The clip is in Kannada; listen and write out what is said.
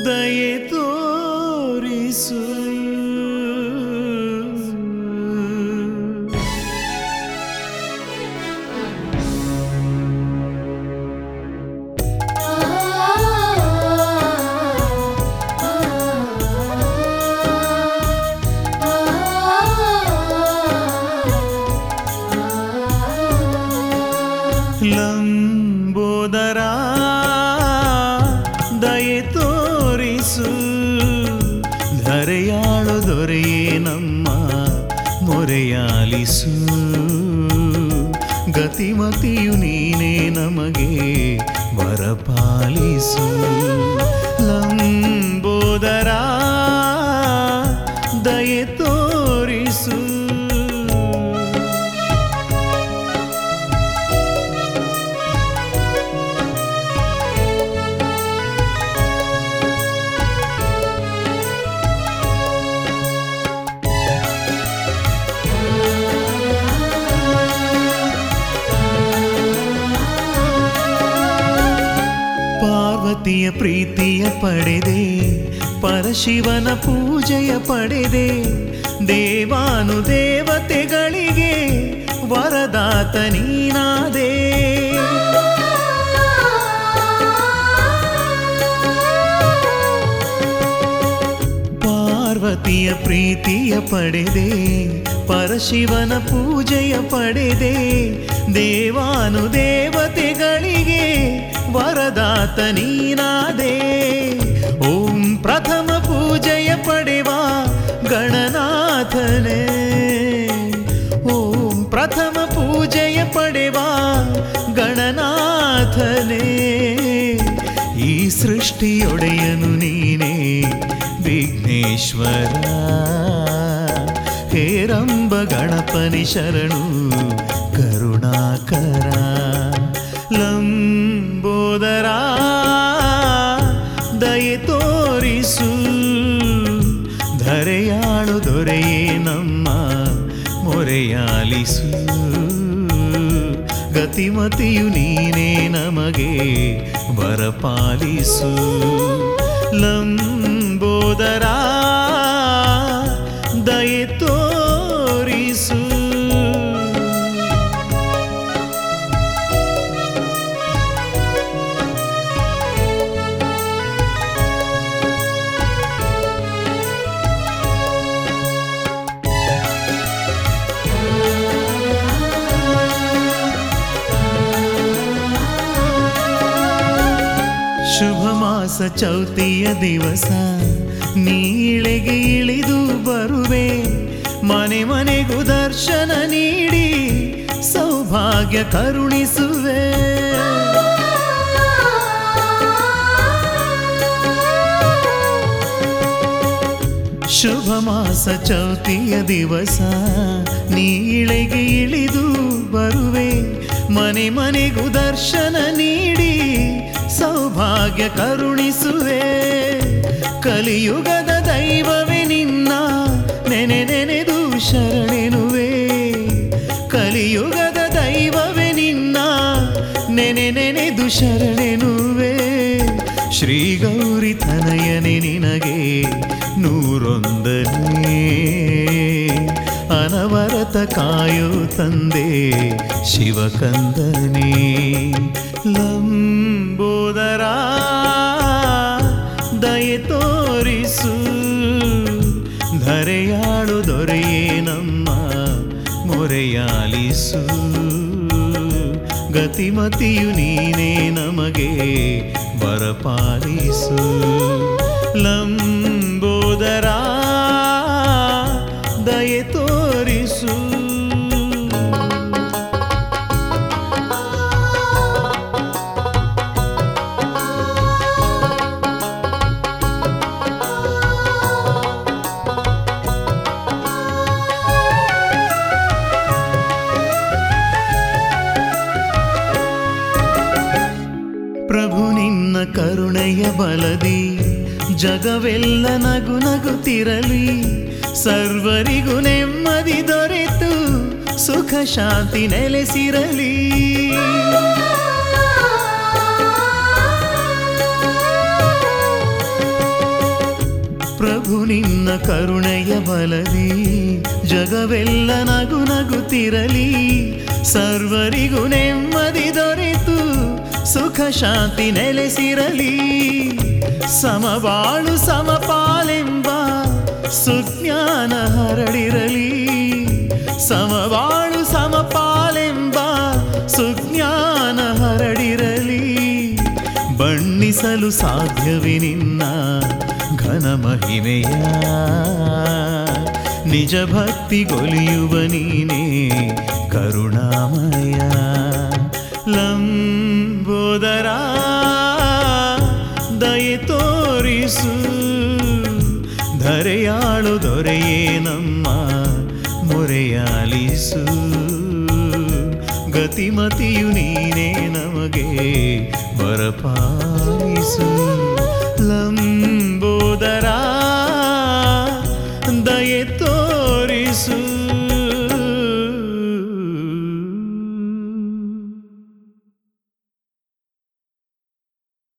ದಯೆ ತೋರಿಸು ಲಂಬೋದರ ದಯೆ ತೋರಿಸು ಧರೆಯಾಳು ದೊರೆಯೇ ನಮ್ಮ ಮೊರೆಯಾಲಿಸು ಗತಿಮತಿಯು ನೀನೇ ನಮಗೆ ವರಪಾಲಿಸು ಲಂಬೋದರ ದಯೆ ತೋರಿಸು ಪಾರ್ವತಿಯ ಪ್ರೀತಿಯ ಪಡೆದೆ ಪರಶಿವನ ಪೂಜೆಯ ಪಡೆದೆ ದೇವಾನು ದೇವತೆಗಳಿಗೆ ವರದಾತ ನೀನಾದೆ ಪಾರ್ವತಿಯ ಪ್ರೀತಿಯ ಪಡೆದೆ ಪರಶಿವನ ಪೂಜೆಯ ಪಡೆದೆ ದೇವಾನು ದೇವತೆಗಳಿಗೆ ವರದಾತ ನೀನಾದೆ ಓಂ ಪ್ರಥಮ ಪೂಜೆಯ ಪಡೆವ ಗಣನಾಥನೇ ಓಂ ಪ್ರಥಮ ಪೂಜೆಯ ಪಡೆವ ಗಣನಾಥನೇ ಈ ಸೃಷ್ಟಿಯೊಡೆಯನು ನೀನೇ ವಿಘ್ನೇಶ್ವರ ಹೇರಂಬ ಗಣಪನಿ ಶರಣು ಕರುಣಾಕರ ಲಂಬೋದರ ದಯೆ ತೋರಿಸು ಧರೆಯಾಳು ದೊರೆಯೇ ನಮ್ಮ ಮೊರೆಯಾಲಿಸು ಗತಿಮತಿಯು ನೀನೇ ನಮಗೆ ಬರಪಾಲಿಸು ಲಂಬೋದರ ದಯೆ ತೋರಿಸು ಶುಭ ಮಾಸ ಚೌತಿಯ ದಿವಸ ನೀಳೆಗೆ ಇಳಿದು ಬರುವೆ ಮನೆ ಮನೆಗೂ ದರ್ಶನ ನೀಡಿ ಸೌಭಾಗ್ಯ ಕರುಣಿಸುವೆ ಶುಭ ಮಾಸ ಚೌತಿಯ ದಿವಸ ನೀಳೆಗೆ ಇಳಿದು ಬರುವೆ ಮನೆ ಮನೆಗೂ ದರ್ಶನ ನೀಡಿ ಸೌಭಾಗ್ಯ ಕರುಣಿಸುವೆ ಕಲಿಯುಗದ ದೈವವೇ ನಿನ್ನ ನೆನೆ ನೆನೆದು ಶರಣೆನುವೆ ಕಲಿಯುಗದ ದೈವವೇ ನಿನ್ನ ನೆನೆ ನೆನೆದು ಶರಣೆನುವೆ ಶ್ರೀ ಗೌರಿ ತನಯನೆ ನಿನಗೆ ನೂರೊಂದನೇ ಅನವರತ ಕಾಯೋ ತಂದೆ ಶಿವಕಂದನೇ ಲಂಬೋದರ ದಯೆ ತೋರಿಸು ಧರೆಯಾಳು ದೊರೆಯೇ ನಮ್ಮ ಮೊರೆಯಾಲಿಸು ಗತಿಮತಿಯು ನೀನೇ ನಮಗೆ ಬರಪಾಲಿಸು ಲಂಬೋದರ ದಯೆ ತೋರಿಸು ಪ್ರಭು ನಿನ್ನ ಕರುಣೆಯ ಬಲದಿ ಜಗವೆಲ್ಲ ನಗು ನಗುತ್ತಿರಲಿ ಸರ್ವರಿಗೂ ನೆಮ್ಮದಿ ದೊರೆತು ಸುಖ ಶಾಂತಿ ನೆಲೆಸಿರಲಿ ಪ್ರಭು ನಿನ್ನ ಕರುಣೆಯ ಬಲದಿ ಜಗವೆಲ್ಲ ನಗು ನಗುತ್ತಿರಲಿ ಸರ್ವರಿಗೂ ನೆಮ್ಮದಿ ದೊರೆತು ಸುಖ ಶಾಂತಿ ನೆಲೆಸಿರಲಿ ಸಮಬಾಳು ಸಮಪಾಲೆಂಬ ಸುಜ್ಞಾನ ಹರಡಿರಲಿ ಸಮಬಾಳು ಸಮಪಾಲೆಂಬ ಸುಜ್ಞಾನ ಹರಡಿರಲಿ ಬಣ್ಣಿಸಲು ಸಾಧ್ಯವೇ ನಿನ್ನ ಘನ ಮಹಿಮೆಯ ನಿಜ ಭಕ್ತಿಗೊಲಿಯುವ ನೀನೇ ಕರುಣಾಮಯ ಲಂಬೋದರ ದಯೆ ತೋರಿಸು ಧರೆಯಾಳು ದೊರೆಯೇ ನಮ್ಮ ಮೊರೆಯಾಲಿಸು ಗತಿಮತಿಯು ನೀನೇ ನಮಗೆ ಬರಪಾಲಿಸು ಲಂಬೋದರ